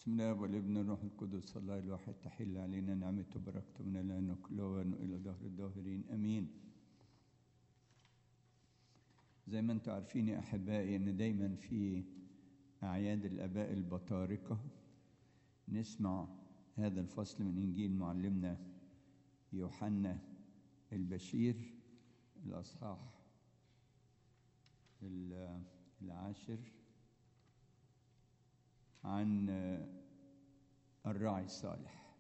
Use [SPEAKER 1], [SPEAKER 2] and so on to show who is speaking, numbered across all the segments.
[SPEAKER 1] بسم الله والابن الروح القدس الله الواحد تحل علينا نعمته وبركته من الان وكل وان الى دهر الداهرين امين زي ما انتم عارفين يا احبائي ان دايما في اعياد الاباء البطاركه نسمع هذا الفصل من انجيل معلمنا يوحنا البشير الاصحاح العاشر عن الراعي الصالح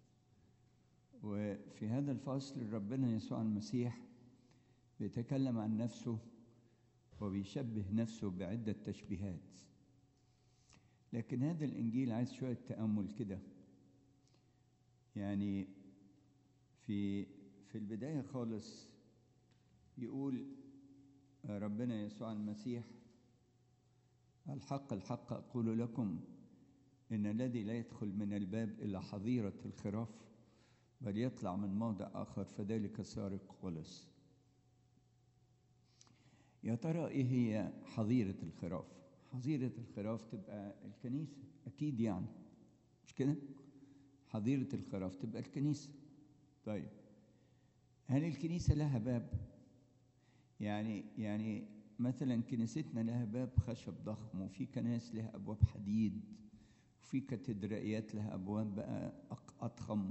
[SPEAKER 1] وفي هذا الفصل ربنا يسوع المسيح بيتكلم عن نفسه وبيشبه نفسه بعدة تشبيهات لكن هذا الإنجيل عايز شوية تأمل كده يعني في في البداية خالص يقول ربنا يسوع المسيح الحق الحق أقول لكم إن الذي لا يدخل من الباب إلى حظيرة الخراف بل يطلع من موضع آخر فذلك سارق خلص يا ترى إيه هي حظيرة الخراف حظيرة الخراف تبقى الكنيسة أكيد يعني مش كده حظيرة الخراف تبقى الكنيسة طيب هل الكنيسة لها باب يعني يعني مثلا كنيستنا لها باب خشب ضخم وفي كنائس لها ابواب حديد وفي كاتدرائيات لها ابواب بقى اضخم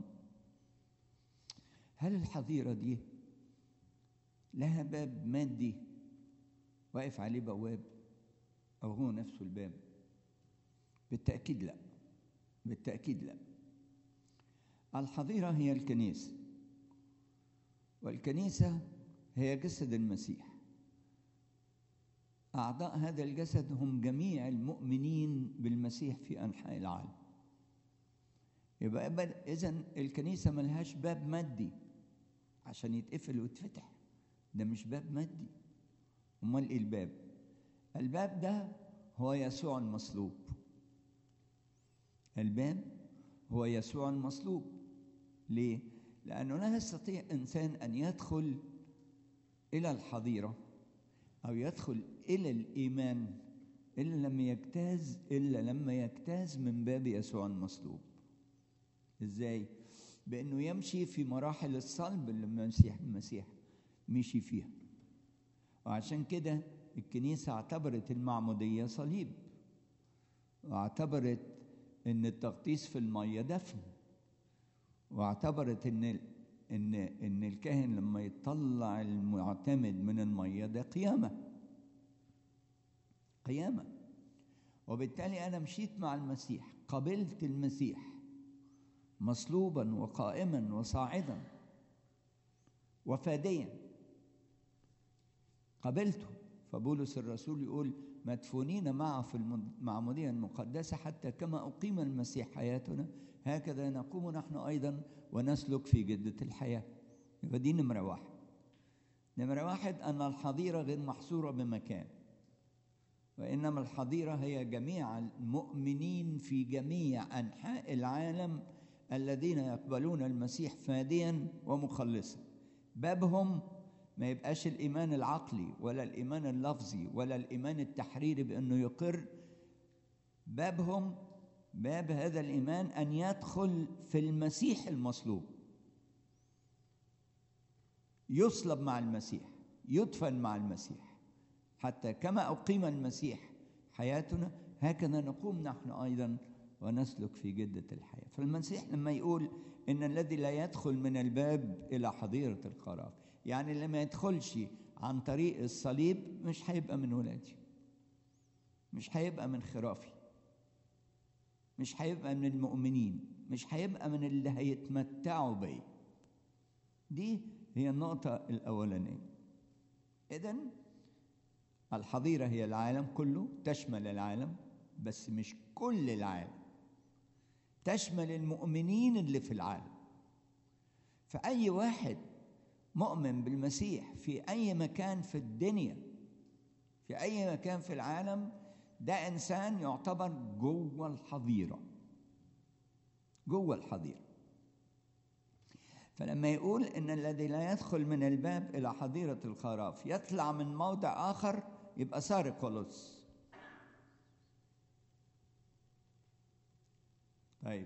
[SPEAKER 1] هل الحظيره دي لها باب مادي واقف عليه بواب او هو نفسه الباب بالتاكيد لا بالتاكيد لا الحظيره هي الكنيسه والكنيسه هي جسد المسيح أعضاء هذا الجسد هم جميع المؤمنين بالمسيح في أنحاء العالم يبقى إذا الكنيسة ملهاش باب مادي عشان يتقفل ويتفتح ده مش باب مادي أمال إيه الباب؟ الباب ده هو يسوع المصلوب الباب هو يسوع المصلوب ليه؟ لأنه لا يستطيع إنسان أن يدخل إلى الحظيرة أو يدخل إلى الإيمان إلا لما يجتاز إلا لما يجتاز من باب يسوع المصلوب. إزاي؟ بإنه يمشي في مراحل الصلب اللي المسيح المسيح مشي فيها. وعشان كده الكنيسة اعتبرت المعمودية صليب. واعتبرت إن التغطيس في المية دفن. واعتبرت إن ان ان الكاهن لما يطلع المعتمد من الميه ده قيامه قيامه وبالتالي انا مشيت مع المسيح قبلت المسيح مصلوبا وقائما وصاعدا وفاديا قبلته فبولس الرسول يقول مدفونين معه في المعموديه المقدسه حتى كما اقيم المسيح حياتنا هكذا نقوم نحن ايضا ونسلك في جدة الحياة يبقى دي نمرة واحد نمرة واحد أن الحظيرة غير محصورة بمكان وإنما الحظيرة هي جميع المؤمنين في جميع أنحاء العالم الذين يقبلون المسيح فاديا ومخلصا بابهم ما يبقاش الإيمان العقلي ولا الإيمان اللفظي ولا الإيمان التحريري بأنه يقر بابهم باب هذا الإيمان أن يدخل في المسيح المصلوب يصلب مع المسيح يدفن مع المسيح حتى كما أقيم المسيح حياتنا هكذا نقوم نحن أيضا ونسلك في جدة الحياة فالمسيح لما يقول إن الذي لا يدخل من الباب إلى حظيرة الخراف يعني اللي ما يدخلش عن طريق الصليب مش هيبقى من ولادي مش هيبقى من خرافي مش هيبقى من المؤمنين مش هيبقى من اللي هيتمتعوا بي دي هي النقطة الأولانية إذا الحظيرة هي العالم كله تشمل العالم بس مش كل العالم تشمل المؤمنين اللي في العالم فأي واحد مؤمن بالمسيح في أي مكان في الدنيا في أي مكان في العالم ده انسان يعتبر جوه الحظيره جوه الحظيره فلما يقول ان الذي لا يدخل من الباب الى حظيره الخراف يطلع من موضع اخر يبقى سارق ولص طيب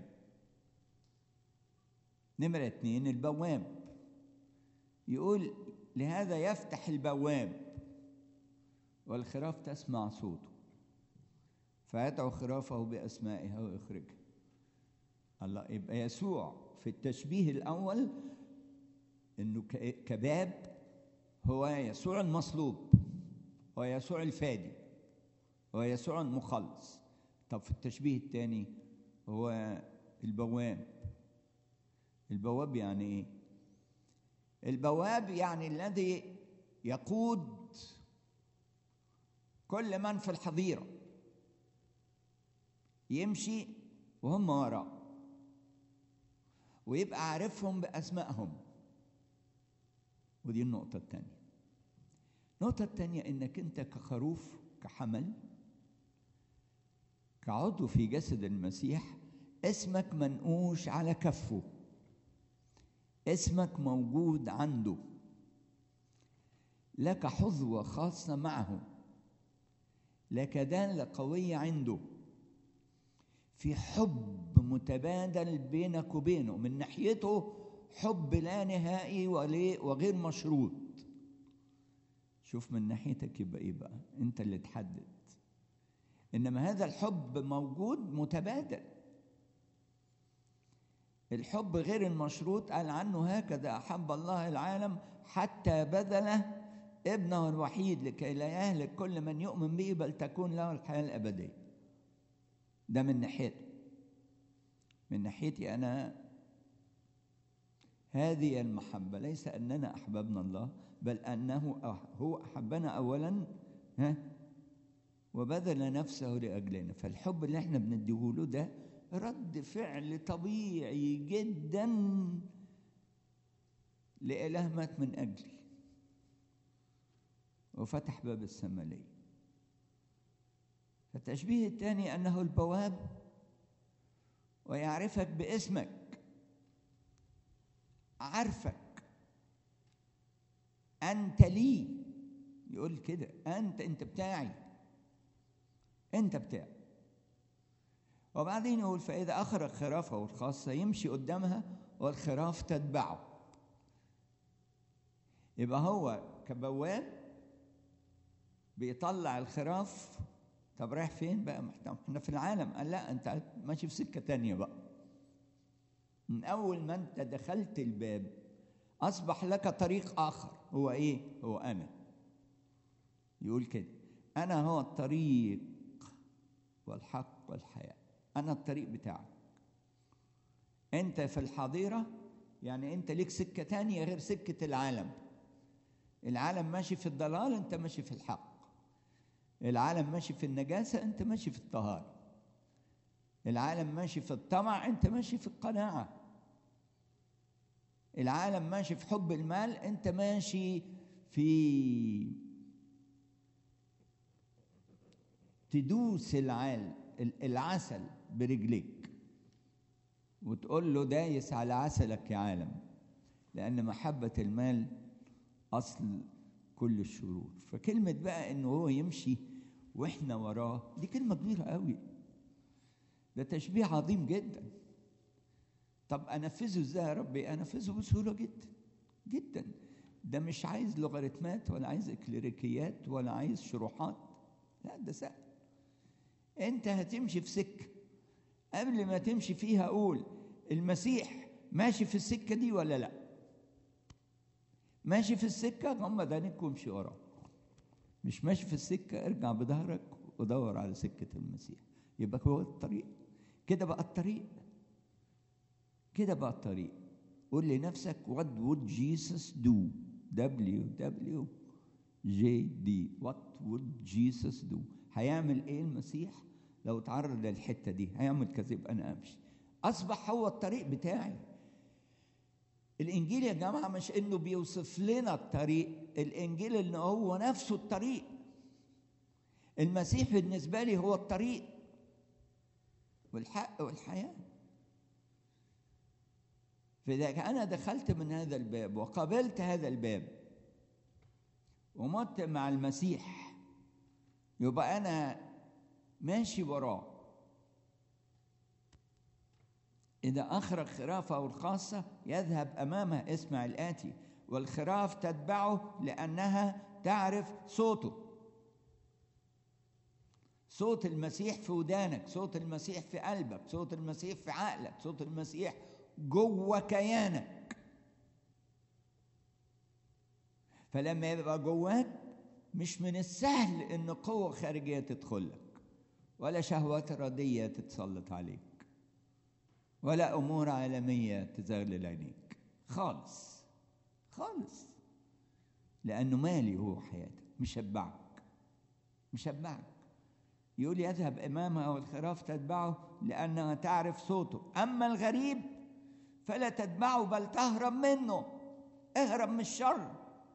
[SPEAKER 1] نمرة اتنين البواب يقول لهذا يفتح البواب والخراف تسمع صوته فيدعو خرافه بأسمائها ويخرجها الله يبقى يسوع في التشبيه الأول إنه كباب هو يسوع المصلوب هو يسوع الفادي هو يسوع المخلص طب في التشبيه الثاني هو البواب البواب يعني ايه البواب يعني الذي يقود كل من في الحظيره يمشي وهم وراه ويبقى عارفهم باسمائهم ودي النقطه الثانيه النقطه الثانيه انك انت كخروف كحمل كعضو في جسد المسيح اسمك منقوش على كفه اسمك موجود عنده لك حظوة خاصة معه لك دالة قوية عنده في حب متبادل بينك وبينه من ناحيته حب لا نهائي وغير مشروط شوف من ناحيتك يبقى ايه بقى انت اللي تحدد انما هذا الحب موجود متبادل الحب غير المشروط قال عنه هكذا احب الله العالم حتى بذل ابنه الوحيد لكي لا يهلك كل من يؤمن به بل تكون له الحياه الابديه ده من ناحيته من ناحيتي انا هذه المحبه ليس اننا احببنا الله بل انه هو احبنا اولا ها وبذل نفسه لاجلنا فالحب اللي احنا بنديه ده رد فعل طبيعي جدا لإله مات من أجلي وفتح باب السماء لي فالتشبيه الثاني أنه البواب ويعرفك باسمك عارفك أنت لي يقول كده أنت أنت بتاعي أنت بتاعي وبعدين يقول فإذا أخرج خرافه الخاصة يمشي قدامها والخراف تتبعه يبقى هو كبواب بيطلع الخراف طب رايح فين بقى احنا في العالم قال لا انت ماشي في سكة تانية بقى من أول ما أنت دخلت الباب أصبح لك طريق آخر هو إيه؟ هو أنا يقول كده أنا هو الطريق والحق والحياه أنا الطريق بتاعك أنت في الحظيرة يعني أنت ليك سكة تانية غير سكة العالم العالم ماشي في الضلال أنت ماشي في الحق العالم ماشي في النجاسة أنت ماشي في الطهارة العالم ماشي في الطمع أنت ماشي في القناعة العالم ماشي في حب المال أنت ماشي في تدوس العالم العسل برجليك وتقول له دايس على عسلك يا عالم لأن محبة المال أصل كل الشرور فكلمة بقى إنه هو يمشي وإحنا وراه دي كلمة كبيرة قوي ده تشبيه عظيم جدا طب أنفذه إزاي يا ربي أنفذه بسهولة جدا جدا ده مش عايز لوغاريتمات ولا عايز إكليريكيات ولا عايز شروحات لا ده سهل انت هتمشي في سكه قبل ما تمشي فيها قول المسيح ماشي في السكه دي ولا لا ماشي في السكه غمض عينيك وامشي وراه مش ماشي في السكه ارجع بظهرك ودور على سكه المسيح يبقى هو الطريق كده بقى الطريق كده بقى الطريق قول لنفسك what would Jesus do W W J D what would Jesus do هيعمل ايه المسيح لو تعرض للحته دي هيعمل كذا يبقى انا امشي اصبح هو الطريق بتاعي الانجيل يا جماعه مش انه بيوصف لنا الطريق الانجيل ان هو نفسه الطريق المسيح بالنسبه لي هو الطريق والحق والحياه فإذا أنا دخلت من هذا الباب وقابلت هذا الباب ومت مع المسيح يبقى أنا ماشي وراه إذا أخرج خرافه الخاصة يذهب أمامه اسمع الآتي والخراف تتبعه لأنها تعرف صوته صوت المسيح في ودانك صوت المسيح في قلبك صوت المسيح في عقلك صوت المسيح جوه كيانك فلما يبقى جواك مش من السهل ان قوة خارجية تدخل لك ولا شهوات ردية تتسلط عليك ولا امور عالمية تزغلل عينيك خالص خالص لانه مالي هو حياتك مشبعك مشبعك يقول يذهب امامها والخراف تتبعه لانها تعرف صوته اما الغريب فلا تتبعه بل تهرب منه اهرب من الشر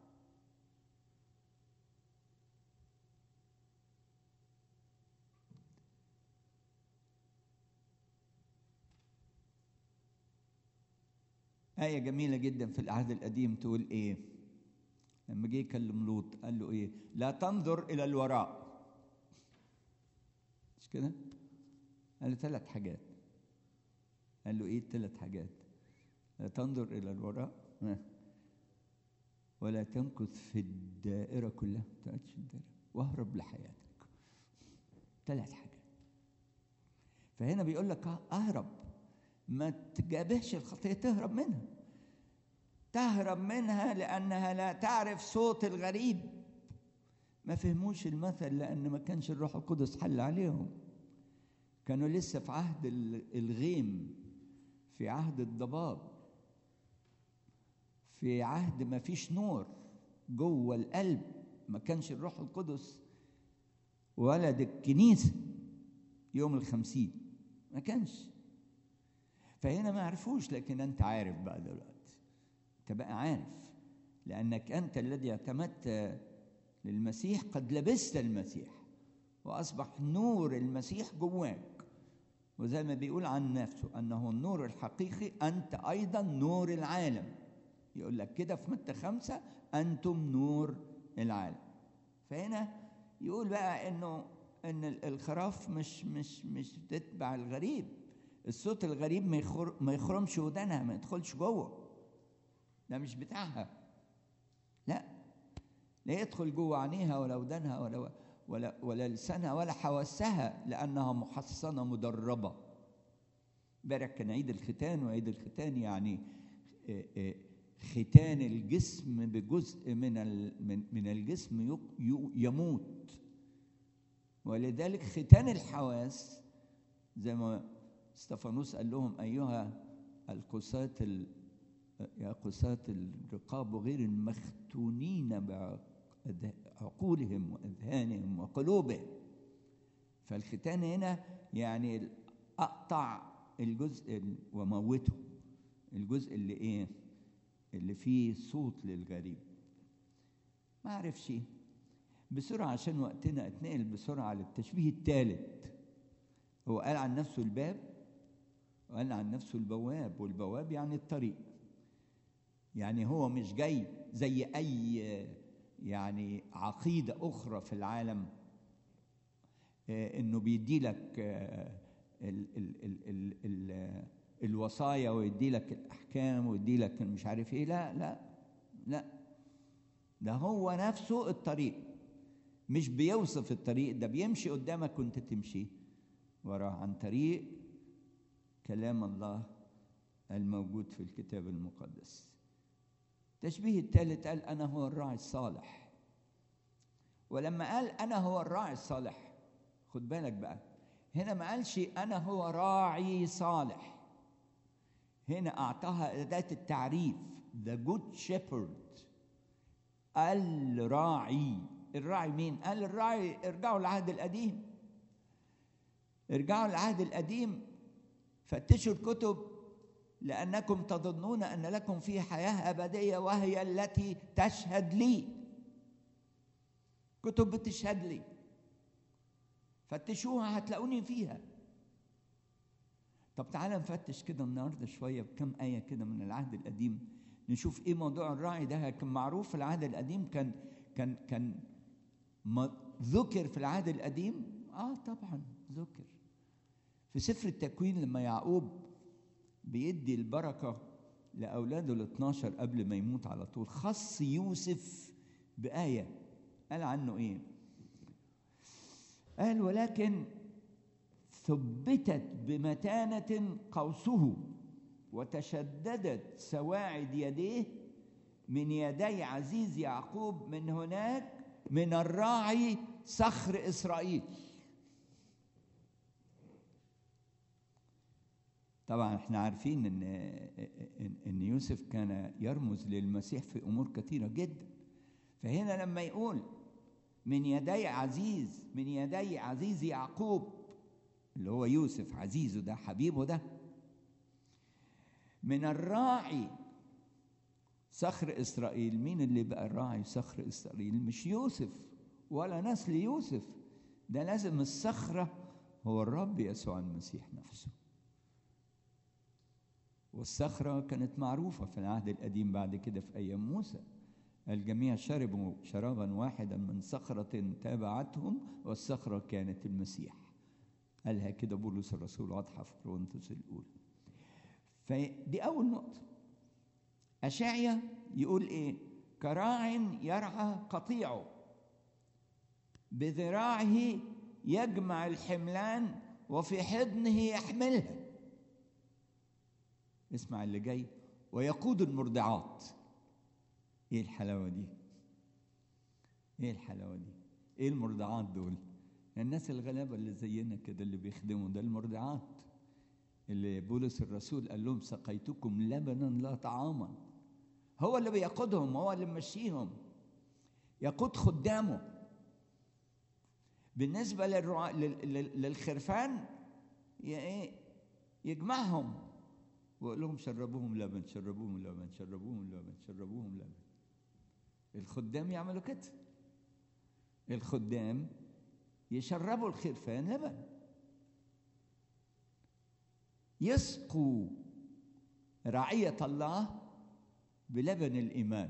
[SPEAKER 1] آية جميلة جدا في العهد القديم تقول إيه؟ لما جه يكلم لوط قال له إيه؟ لا تنظر إلى الوراء مش كده؟ قال له ثلاث حاجات قال له إيه الثلاث حاجات؟ لا تنظر إلى الوراء ولا تمكث في الدائرة كلها ما تقعدش في الدائرة واهرب لحياتك ثلاث حاجات فهنا بيقول لك اهرب ما تجابهش الخطية تهرب منها تهرب منها لأنها لا تعرف صوت الغريب ما فهموش المثل لأن ما كانش الروح القدس حل عليهم كانوا لسه في عهد الغيم في عهد الضباب في عهد ما فيش نور جوه القلب ما كانش الروح القدس ولد الكنيسة يوم الخمسين ما كانش فهنا ما عرفوش لكن انت عارف بقى دلوقتي انت بقى عارف لانك انت الذي اعتمدت للمسيح قد لبست المسيح واصبح نور المسيح جواك وزي ما بيقول عن نفسه انه النور الحقيقي انت ايضا نور العالم يقول لك كده في متى خمسة انتم نور العالم فهنا يقول بقى انه ان الخراف مش مش مش تتبع الغريب الصوت الغريب ما يخر ما يخرمش ودانها ما يدخلش جوه ده مش بتاعها لا لا يدخل جوه عينيها ولا ودانها ولا ولا ولا لسانها ولا حواسها لانها محصنه مدربه امبارح كان عيد الختان وعيد الختان يعني ختان الجسم بجزء من من الجسم يموت ولذلك ختان الحواس زي ما استفانوس قال لهم أيها القساة يا قساة الرقاب وغير المختونين بعقولهم وأذهانهم وقلوبهم فالختان هنا يعني أقطع الجزء وموته الجزء اللي إيه اللي فيه صوت للغريب ما أعرفش بسرعة عشان وقتنا أتنقل بسرعة للتشبيه الثالث هو قال عن نفسه الباب وقال عن نفسه البواب والبواب يعني الطريق يعني هو مش جاي زي اي يعني عقيده اخرى في العالم انه بيدي لك ال ال ال ال ال الوصايا ويدي لك الاحكام ويدي لك مش عارف ايه لا لا لا ده هو نفسه الطريق مش بيوصف الطريق ده بيمشي قدامك وانت تمشي وراه عن طريق كلام الله الموجود في الكتاب المقدس التشبيه الثالث قال أنا هو الراعي الصالح ولما قال أنا هو الراعي الصالح خد بالك بقى هنا ما قالش أنا هو راعي صالح هنا أعطاها أداة التعريف the good shepherd الراعي الراعي مين؟ قال الراعي ارجعوا للعهد القديم ارجعوا للعهد القديم فتشوا الكتب لأنكم تظنون أن لكم فيه حياة أبدية وهي التي تشهد لي كتب بتشهد لي فتشوها هتلاقوني فيها طب تعالى نفتش كده النهارده شوية بكم آية كده من العهد القديم نشوف ايه موضوع الراعي ده كان معروف في العهد القديم كان كان كان ذكر في العهد القديم اه طبعا ذكر في سفر التكوين لما يعقوب بيدي البركة لأولاده ال 12 قبل ما يموت على طول خص يوسف بآية قال عنه إيه؟ قال ولكن ثبتت بمتانة قوسه وتشددت سواعد يديه من يدي عزيز يعقوب من هناك من الراعي صخر إسرائيل طبعا احنا عارفين ان ان يوسف كان يرمز للمسيح في امور كثيره جدا فهنا لما يقول من يدي عزيز من يدي عزيز يعقوب اللي هو يوسف عزيزه ده حبيبه ده من الراعي صخر اسرائيل مين اللي بقى الراعي صخر اسرائيل مش يوسف ولا نسل يوسف ده لازم الصخره هو الرب يسوع المسيح نفسه والصخرة كانت معروفة في العهد القديم بعد كده في أيام موسى الجميع شربوا شرابا واحدا من صخرة تابعتهم والصخرة كانت المسيح قالها كده بولس الرسول واضحة في كورنثوس الأولى فدي أول نقطة أشعيا يقول إيه كراع يرعى قطيعه بذراعه يجمع الحملان وفي حضنه يحملها اسمع اللي جاي ويقود المرضعات ايه الحلاوه دي ايه الحلاوه دي ايه المرضعات دول الناس الغلابه اللي زينا كده اللي بيخدموا ده المرضعات اللي بولس الرسول قال لهم سقيتكم لبنا لا طعاما هو اللي بيقودهم هو اللي ممشيهم يقود خدامه بالنسبة للرع... للخرفان ايه يجمعهم ويقول لهم شربوهم لبن شربوهم لبن شربوهم لبن شربوهم لبن الخدام يعملوا كده الخدام يشربوا الخرفان لبن يسقوا رعية الله بلبن الإيمان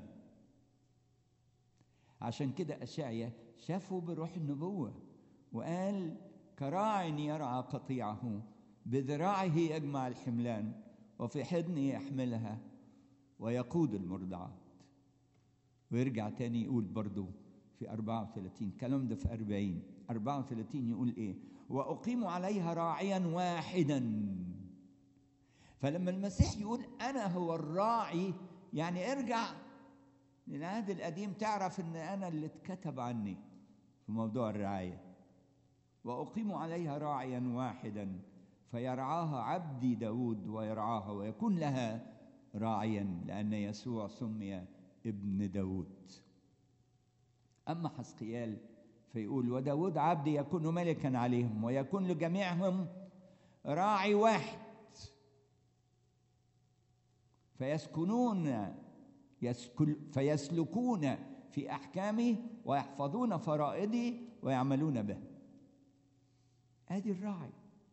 [SPEAKER 1] عشان كده أشعيا شافوا بروح النبوة وقال كراع يرعى قطيعه بذراعه يجمع الحملان وفي حضنه يحملها ويقود المرضعات ويرجع تاني يقول برضو في 34 كلام ده في 40 34 يقول ايه وأقيم عليها راعيا واحدا فلما المسيح يقول أنا هو الراعي يعني ارجع للعهد القديم تعرف ان انا اللي اتكتب عني في موضوع الرعايه واقيم عليها راعيا واحدا فيرعاها عبدي داود ويرعاها ويكون لها راعيا لان يسوع سمي ابن داود اما حسقيال فيقول وداود عبدي يكون ملكا عليهم ويكون لجميعهم راعي واحد فيسكنون يسكل فيسلكون في احكامه ويحفظون فرائضه ويعملون به ادي الراعي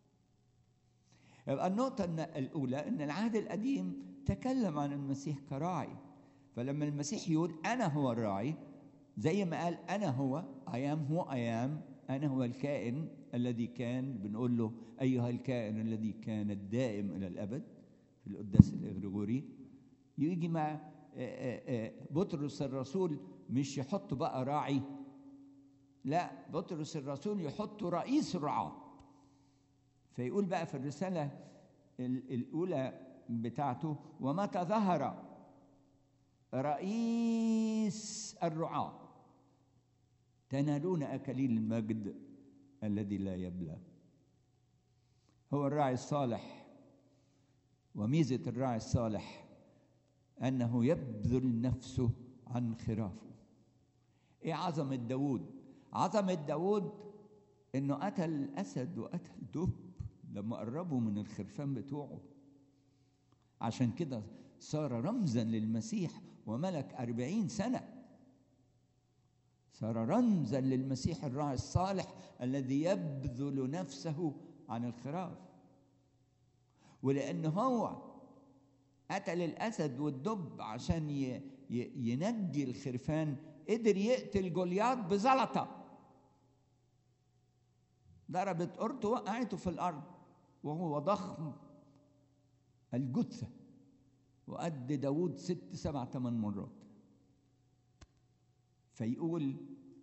[SPEAKER 1] يبقى النقطة الأولى أن العهد القديم تكلم عن المسيح كراعي فلما المسيح يقول أنا هو الراعي زي ما قال أنا هو أيام هو أيام أنا هو الكائن الذي كان بنقول له أيها الكائن الذي كان الدائم إلى الأبد في القداس الإغريغوري يجي مع بطرس الرسول مش يحط بقى راعي لا بطرس الرسول يحط رئيس الرعاة فيقول بقى في الرسالة الأولى بتاعته ومتى ظهر رئيس الرعاة تنالون أكاليل المجد الذي لا يبلى هو الراعي الصالح وميزة الراعي الصالح أنه يبذل نفسه عن خرافه إيه عظمة داود عظمة داود إنه قتل أسد وقتل دب لما قربوا من الخرفان بتوعه عشان كده صار رمزا للمسيح وملك أربعين سنة صار رمزا للمسيح الراعي الصالح الذي يبذل نفسه عن الخراف ولأن هو قتل الاسد والدب عشان ينجي الخرفان قدر يقتل جولياط بزلطه ضربت قرته وقعته في الارض وهو ضخم الجثة وقد داود ست سبع ثمان مرات فيقول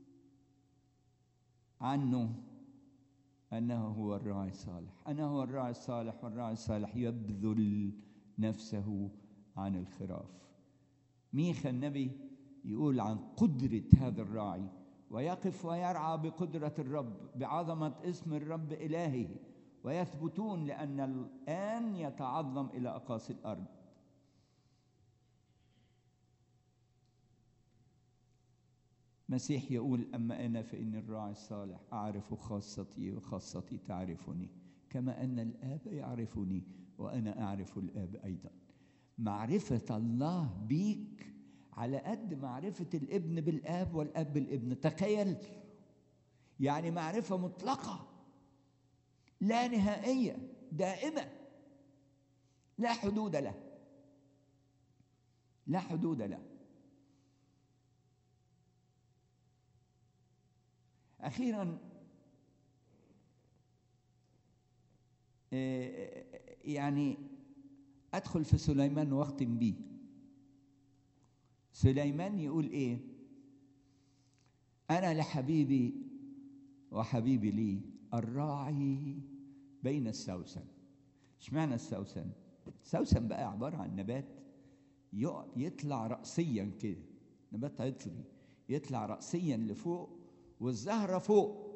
[SPEAKER 1] عنه أنه هو الراعي الصالح أنا هو الراعي الصالح والراعي الصالح يبذل نفسه عن الخراف ميخا النبي يقول عن قدرة هذا الراعي ويقف ويرعى بقدرة الرب بعظمة اسم الرب إلهه ويثبتون لأن الآن يتعظم إلى أقاصي الأرض مسيح يقول أما أنا فإن الراعي الصالح أعرف خاصتي وخاصتي تعرفني كما أن الآب يعرفني وأنا أعرف الآب أيضا معرفة الله بيك على قد معرفة الابن بالآب والآب بالابن تخيل يعني معرفة مطلقة لا نهائية دائمة لا حدود له لا حدود له أخيرا يعني أدخل في سليمان وأختم بيه سليمان يقول إيه أنا لحبيبي وحبيبي لي الراعي بين السوسن اشمعنى السوسن السوسن بقى عبارة عن نبات يطلع رأسيا كده نبات عطري يطلع رأسيا لفوق والزهرة فوق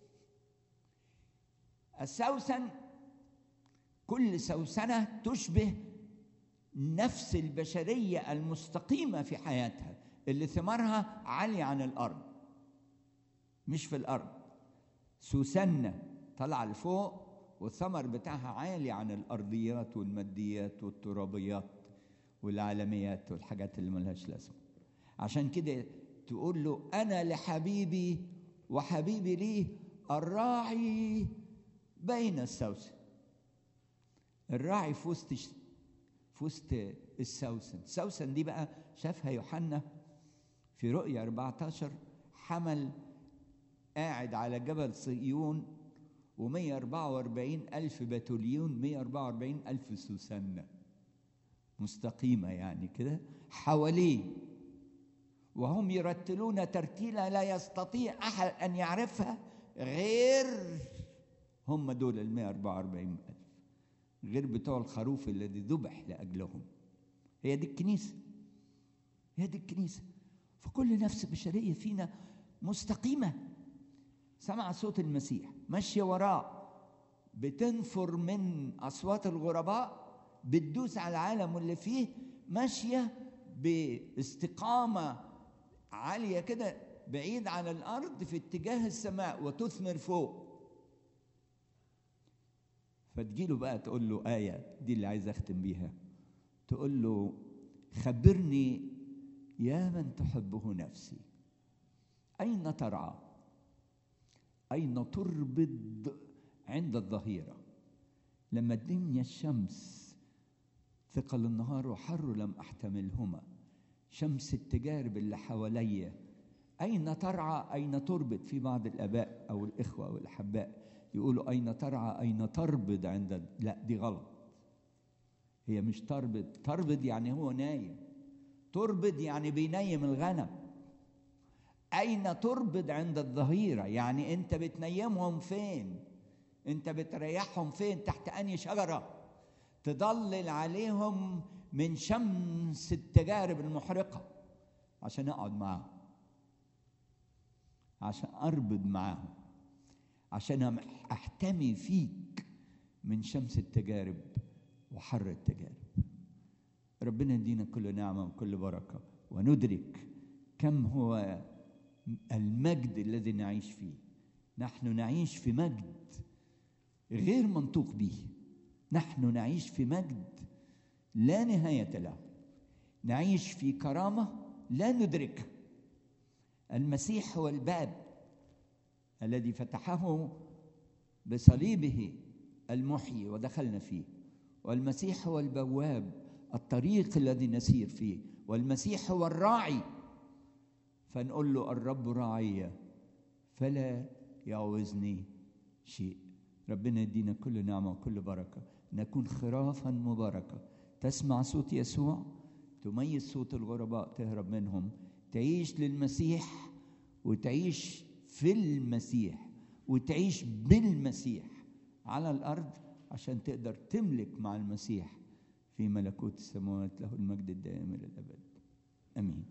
[SPEAKER 1] السوسن كل سوسنة تشبه نفس البشرية المستقيمة في حياتها اللي ثمارها عالية عن الأرض مش في الأرض سوسنة طالعة لفوق والثمر بتاعها عالي عن الأرضيات والماديات والترابيات والعالميات والحاجات اللي ملهاش لازمة عشان كده تقول له أنا لحبيبي وحبيبي لي الراعي بين السوسن الراعي في وسط في وسط السوسن السوسن دي بقى شافها يوحنا في رؤيا 14 حمل قاعد على جبل صهيون و144 ألف بتوليون 144 ألف سوسنة مستقيمة يعني كده حواليه وهم يرتلون ترتيلا لا يستطيع أحد أن يعرفها غير هم دول ال 144 ألف غير بتوع الخروف الذي ذبح لأجلهم هي دي الكنيسة هي دي الكنيسة فكل نفس بشرية فينا مستقيمة سمع صوت المسيح ماشية وراه بتنفر من أصوات الغرباء بتدوس على العالم واللي فيه ماشية باستقامة عالية كده بعيد عن الأرض في اتجاه السماء وتثمر فوق فتجيله بقى تقول له آية دي اللي عايز أختم بيها تقول له خبرني يا من تحبه نفسي أين ترعى أين تربض عند الظهيرة لما الدنيا الشمس ثقل النهار وحر لم أحتملهما شمس التجارب اللي حواليا أين ترعى أين تربط في بعض الآباء أو الإخوة أو الأحباء يقولوا أين ترعى أين تربض عند لا دي غلط هي مش تربض تربض يعني هو نايم تربض يعني بينيم الغنم أين تربض عند الظهيرة يعني أنت بتنيمهم فين أنت بتريحهم فين تحت أني شجرة تضلل عليهم من شمس التجارب المحرقة عشان أقعد معاهم عشان أربض معاهم عشان أحتمي فيك من شمس التجارب وحر التجارب ربنا يدينا كل نعمة وكل بركة وندرك كم هو المجد الذي نعيش فيه نحن نعيش في مجد غير منطوق به نحن نعيش في مجد لا نهاية له نعيش في كرامة لا ندركها المسيح هو الباب الذي فتحه بصليبه المحيي ودخلنا فيه والمسيح هو البواب الطريق الذي نسير فيه والمسيح هو الراعي فنقول له الرب راعي فلا يعوزني شيء ربنا يدينا كل نعمة وكل بركة نكون خرافا مباركة تسمع صوت يسوع تميز صوت الغرباء تهرب منهم تعيش للمسيح وتعيش في المسيح وتعيش بالمسيح على الأرض عشان تقدر تملك مع المسيح في ملكوت السماوات له المجد الدائم إلى الأبد آمين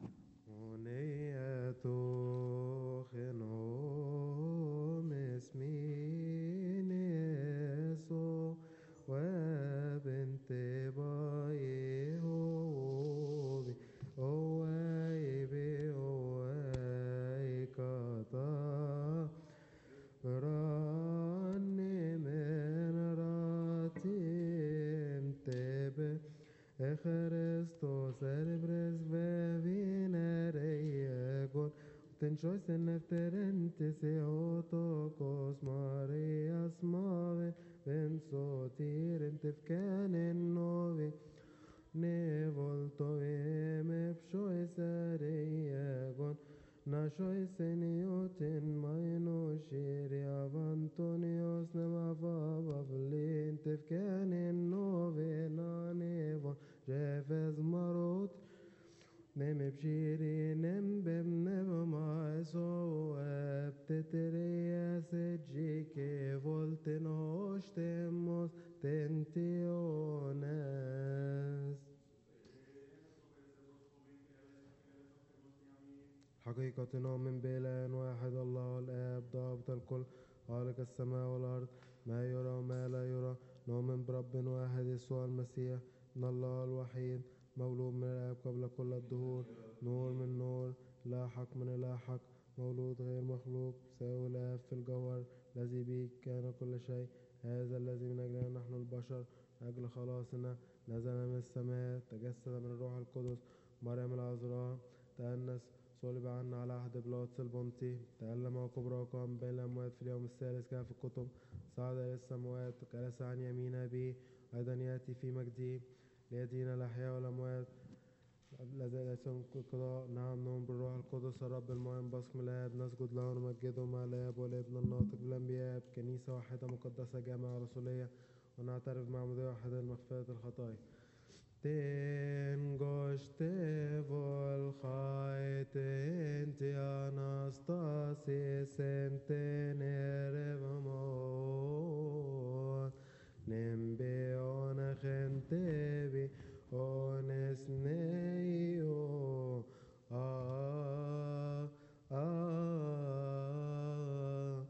[SPEAKER 2] ونيتو خنوم اسمين يسوع وبنت باي هوبي هواي بي هواي كتا راني من راتيم تبه Christos erbres vevinereigon Tenchois en efterentes eotokos Marias mave Bensotir en tefkanen nove Nevolto eme pshois ereigon Nashois en iotin maino shiri avantonios nemavava Vlin tefkanen nove nanevon Jefes marot Nem bşiri nem bem nem maeso Ebteterias ecike volten hoştemos tentiones حقيقة نؤمن بإله واحد الله الآب ضابط الكل خالق السماء والأرض ما يرى وما لا يرى نؤمن برب واحد يسوع المسيح من الله الوحيد مولود من الآب قبل كل الدهور نور من نور لا حق من لا حق مولود غير مخلوق ساوي الآب في الجوهر الذي به كان كل شيء هذا الذي من أجلنا نحن البشر من أجل خلاصنا نزل من السماء تجسد من الروح القدس مريم العذراء تأنس صلب عنا على عهد بلاطس البنطي تألم وكبرى وقام بين الأموات في اليوم الثالث كما في الكتب صعد إلى السماوات وجلس عن يمين أبيه أيضا يأتي في مجده ليدين الأحياء والأموات الذي ليس القضاء نعم نؤمن بالروح القدس الرب المعين باسم الآب نسجد له ونمجده مع الآب والابن الناطق بالأنبياء كنيسة واحدة مقدسة جامعة رسولية ونعترف مع مضي واحدة لمغفرة الخطايا Tengošte volchai tenti anastasis entenerevamot Nembe onachentevi ones neio Ah, ah,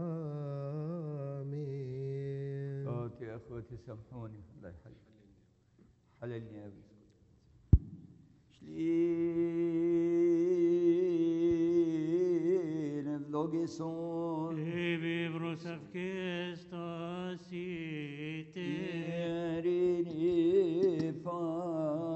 [SPEAKER 2] آمين
[SPEAKER 1] اخواتي يا اخواتي سامحوني الله يحييك حللني يا ابي شلين فلوجيسون
[SPEAKER 3] Vivros av Christus ite,
[SPEAKER 1] يريني فا